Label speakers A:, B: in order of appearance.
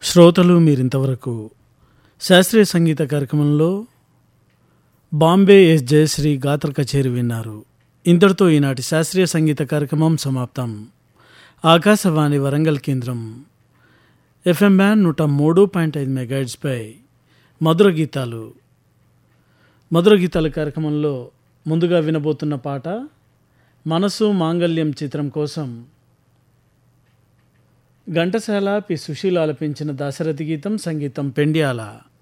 A: శ్రోతలు మీరింతవరకు శాస్త్రీయ సంగీత కార్యక్రమంలో బాంబే ఎస్ జయశ్రీ గాత్ర కచేరి విన్నారు ఇంతటితో ఈనాటి శాస్త్రీయ సంగీత కార్యక్రమం సమాప్తం ఆకాశవాణి వరంగల్ కేంద్రం ఎఫ్ఎం బ్యాండ్ నూట మూడు పాయింట్ ఐదు మెగాయిడ్స్పై మధుర గీతాలు మధుర గీతాల కార్యక్రమంలో ముందుగా వినబోతున్న పాట మనసు మాంగల్యం చిత్రం కోసం ఘంటసాల పి సుశీల ఆలపించిన దాశరథి గీతం సంగీతం పెండ్యాల